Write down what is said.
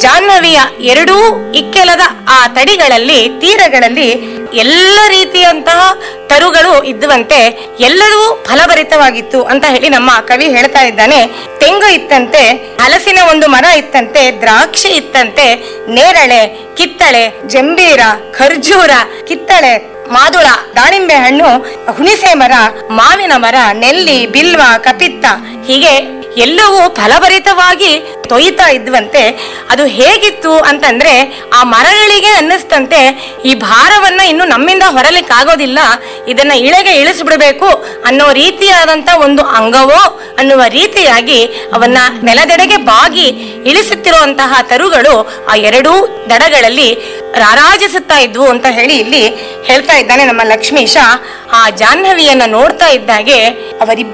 ಜಾಹ್ನವಿಯ ಎರಡೂ ಇಕ್ಕೆಲದ ಆ ತಡಿಗಳಲ್ಲಿ ತೀರಗಳಲ್ಲಿ ಎಲ್ಲ ರೀತಿಯಂತಹ ತರುಗಳು ಇದ್ದುವಂತೆ ಎಲ್ಲವೂ ಫಲಭರಿತವಾಗಿತ್ತು ಅಂತ ಹೇಳಿ ನಮ್ಮ ಕವಿ ಹೇಳ್ತಾ ಇದ್ದಾನೆ ತೆಂಗು ಇತ್ತಂತೆ ಹಲಸಿನ ಒಂದು ಮರ ಇತ್ತಂತೆ ದ್ರಾಕ್ಷಿ ಇತ್ತಂತೆ ನೇರಳೆ ಕಿತ್ತಳೆ ಜಂಬೀರ ಖರ್ಜೂರ ಕಿತ್ತಳೆ ಮಾದುಳ ದಾಳಿಂಬೆ ಹಣ್ಣು ಹುಣಿಸೆ ಮರ ಮಾವಿನ ಮರ ನೆಲ್ಲಿ ಬಿಲ್ವ ಕಪಿತ್ತ ಹೀಗೆ ಎಲ್ಲವೂ ಫಲಭರಿತವಾಗಿ ತೊಯ್ತಾ ಇದ್ವಂತೆ ಅದು ಹೇಗಿತ್ತು ಅಂತಂದ್ರೆ ಆ ಮರಗಳಿಗೆ ಅನ್ನಿಸ್ತಂತೆ ಈ ಭಾರವನ್ನ ಇನ್ನು ನಮ್ಮಿಂದ ಹೊರಲಿಕ್ಕೆ ಆಗೋದಿಲ್ಲ ಇದನ್ನ ಇಳೆಗೆ ಇಳಿಸ್ಬಿಡ್ಬೇಕು ಅನ್ನೋ ರೀತಿಯಾದಂತ ಒಂದು ಅಂಗವೋ ಅನ್ನುವ ರೀತಿಯಾಗಿ ಅವನ್ನ ನೆಲದೆಡೆಗೆ ಬಾಗಿ ಇಳಿಸುತ್ತಿರುವಂತಹ ತರುಗಳು ಆ ಎರಡೂ ದಡಗಳಲ್ಲಿ ರಾರಾಜಿಸುತ್ತಾ ಇದ್ವು ಅಂತ ಹೇಳಿ ಇಲ್ಲಿ ಹೇಳ್ತಾ ಇದ್ದಾನೆ ನಮ್ಮ ಲಕ್ಷ್ಮೀಶ ಆ ಜಾಹ್ನವಿಯನ್ನ ನೋಡ್ತಾ ಇದ್ದಾಗೆ ಅವರಿಬ್ಬರ